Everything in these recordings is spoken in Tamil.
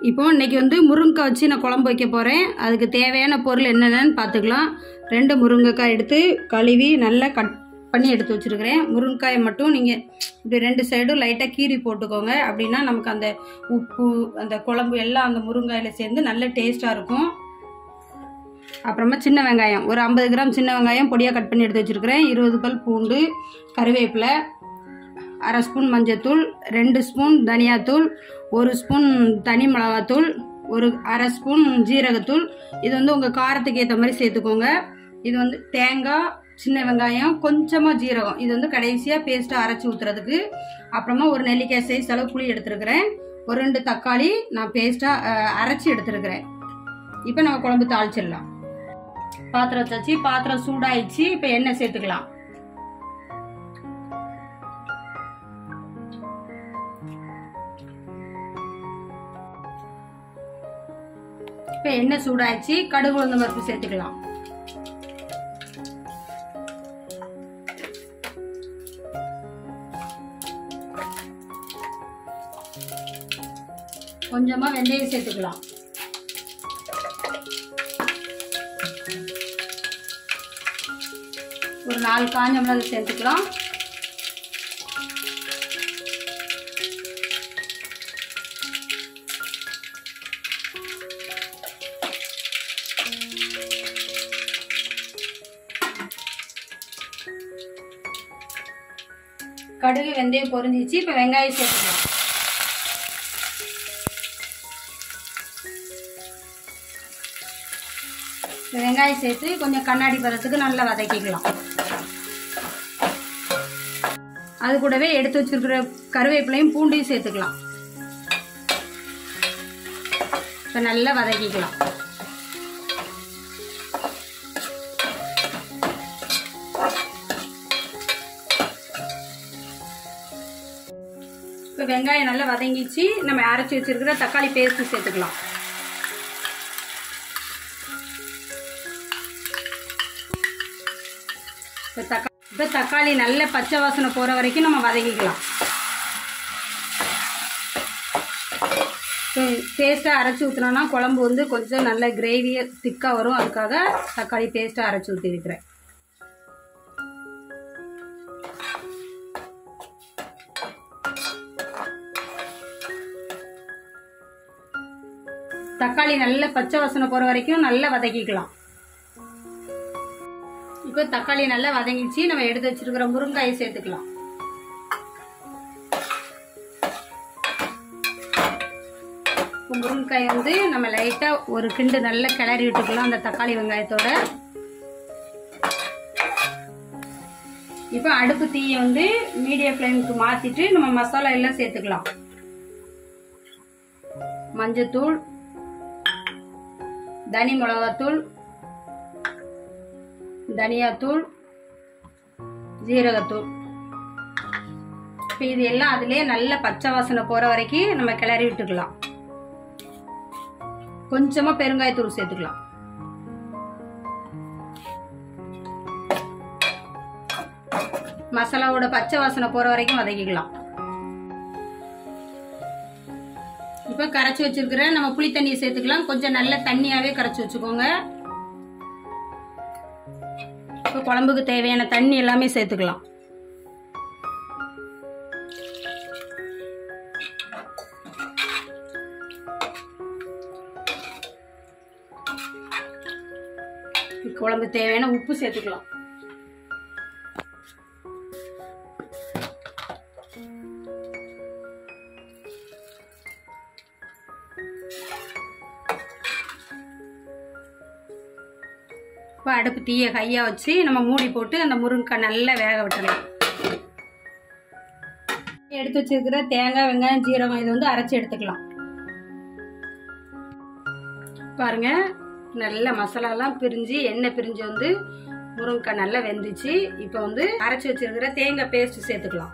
இப்போ இன்னைக்கு வந்து முருங்கைக்காய் வச்சு நான் குழம்பு வைக்க போகிறேன் அதுக்கு தேவையான பொருள் என்னென்னு பார்த்துக்கலாம் ரெண்டு முருங்கைக்காய் எடுத்து கழுவி நல்லா கட் பண்ணி எடுத்து வச்சுருக்கிறேன் முருங்கைக்காயை மட்டும் நீங்கள் இப்படி ரெண்டு சைடும் லைட்டாக கீறி போட்டுக்கோங்க அப்படின்னா நமக்கு அந்த உப்பு அந்த குழம்பு எல்லாம் அந்த முருங்காயில் சேர்ந்து நல்ல டேஸ்ட்டாக இருக்கும் அப்புறமா சின்ன வெங்காயம் ஒரு ஐம்பது கிராம் சின்ன வெங்காயம் பொடியாக கட் பண்ணி எடுத்து வச்சுருக்கிறேன் இருபது பல் பூண்டு கருவேப்பிலை அரை ஸ்பூன் மஞ்சத்தூள் ரெண்டு ஸ்பூன் தனியாத்தூள் ஒரு ஸ்பூன் தனி மிளகாத்தூள் ஒரு அரை ஸ்பூன் ஜீரகத்தூள் இது வந்து உங்கள் காரத்துக்கு ஏற்ற மாதிரி சேர்த்துக்கோங்க இது வந்து தேங்காய் சின்ன வெங்காயம் கொஞ்சமாக ஜீரகம் இது வந்து கடைசியாக பேஸ்ட்டாக அரைச்சி ஊற்றுறதுக்கு அப்புறமா ஒரு நெல்லிக்காய் சைஸ் அளவு புளி எடுத்துருக்கிறேன் ஒரு ரெண்டு தக்காளி நான் பேஸ்ட்டாக அரைச்சி எடுத்துருக்கிறேன் இப்போ நம்ம குழம்பு தாளிச்சிடலாம் பாத்திரம் வச்சாச்சு பாத்திரம் சூடாயிடுச்சு இப்போ எண்ணெய் சேர்த்துக்கலாம் இப்போ எண்ணெய் சூடாயிடுச்சு கடுகு உளுந்த பருப்பு சேர்த்துக்கலாம் கொஞ்சமா வெந்தயம் சேர்த்துக்கலாம் ஒரு நாலு காஞ்ச மிளகு சேர்த்துக்கலாம் கடுகு வெந்தயம் பொரிஞ்சிச்சு இப்போ வெங்காயம் சேர்த்துக்கலாம் இந்த வெங்காயம் சேர்த்து கொஞ்சம் கண்ணாடி பதத்துக்கு நல்லா வதக்கிக்கலாம் அது கூடவே எடுத்து வச்சிருக்கிற கருவேப்பிலையும் பூண்டையும் சேர்த்துக்கலாம் இப்போ நல்லா வதக்கிக்கலாம் இப்போ வெங்காயம் நல்லா வதங்கிச்சு நம்ம அரைச்சி வச்சிருக்கிற தக்காளி பேஸ்ட் சேர்த்துக்கலாம் இப்போ தக்கா இப்போ தக்காளி நல்ல பச்சை வாசனை போகிற வரைக்கும் நம்ம வதக்கிக்கலாம் பேஸ்ட்டாக அரைச்சி ஊற்றினோன்னா குழம்பு வந்து கொஞ்சம் நல்ல கிரேவியாக திக்காக வரும் அதுக்காக தக்காளி பேஸ்ட்டாக அரைச்சி ஊற்றிருக்கிறேன் தக்காளி நல்ல பச்சை வாசனை போகிற வரைக்கும் நல்லா வதக்கிக்கலாம் இப்போ தக்காளி நல்லா வதங்கிச்சு நம்ம எடுத்து வச்சிருக்கிற முருங்காயை சேர்த்துக்கலாம் இப்போ முருங்கைக்காய் வந்து நம்ம லைட்டாக ஒரு கிண்டு நல்லா கிளறி விட்டுக்கலாம் அந்த தக்காளி வெங்காயத்தோட இப்போ அடுப்பு தீயை வந்து மீடியம் ஃப்ளேமுக்கு மாற்றிட்டு நம்ம மசாலா எல்லாம் சேர்த்துக்கலாம் மஞ்சத்தூள் தனி மிளகாத்தூள் தனியாத்தூள் ஜீரகத்தூள் இப்போ இது எல்லாம் அதுலேயே நல்ல பச்சை வாசனை போகிற வரைக்கும் நம்ம கிளறி விட்டுக்கலாம் கொஞ்சமாக பெருங்காயத்தூள் சேர்த்துக்கலாம் மசாலாவோட பச்சை வாசனை போகிற வரைக்கும் வதக்கிக்கலாம் இப்போ கரைச்சி வச்சிருக்கிற நம்ம புளி தண்ணியை சேர்த்துக்கலாம் கொஞ்சம் நல்ல தண்ணியாகவே கரைச்சி வச்சுக்கோங்க இப்போ குழம்புக்கு தேவையான தண்ணி எல்லாமே சேர்த்துக்கலாம் குழம்பு தேவையான உப்பு சேர்த்துக்கலாம் இப்போ அடுப்பு தீயை ஹையாக வச்சு நம்ம மூடி போட்டு அந்த முருங்கைக்காய் நல்லா வேக விட்டுறலாம் எடுத்து வச்சிருக்கிற தேங்காய் வெங்காயம் ஜீரகம் இது வந்து அரைச்சி எடுத்துக்கலாம் பாருங்க நல்ல மசாலாலாம் பிரிஞ்சு எண்ணெய் பிரிஞ்சு வந்து முருங்கைக்காய் நல்லா வெந்துச்சு இப்போ வந்து அரைச்சி வச்சிருக்கிற தேங்காய் பேஸ்ட் சேர்த்துக்கலாம்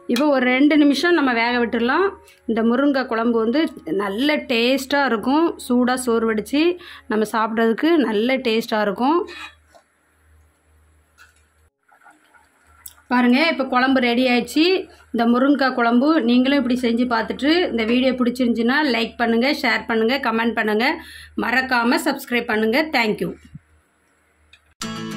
இப்போ ஒரு ரெண்டு நிமிஷம் நம்ம வேக விட்டுடலாம் இந்த முருங்கை குழம்பு வந்து நல்ல டேஸ்ட்டாக இருக்கும் சூடாக சோறு வடித்து நம்ம சாப்பிட்றதுக்கு நல்ல டேஸ்ட்டாக இருக்கும் பாருங்கள் இப்போ குழம்பு ரெடி ஆயிடுச்சு இந்த முருங்கைக்காய் குழம்பு நீங்களும் இப்படி செஞ்சு பார்த்துட்டு இந்த வீடியோ பிடிச்சிருந்துச்சின்னா லைக் பண்ணுங்கள் ஷேர் பண்ணுங்கள் கமெண்ட் பண்ணுங்கள் மறக்காமல் சப்ஸ்கிரைப் பண்ணுங்கள் தேங்க்யூ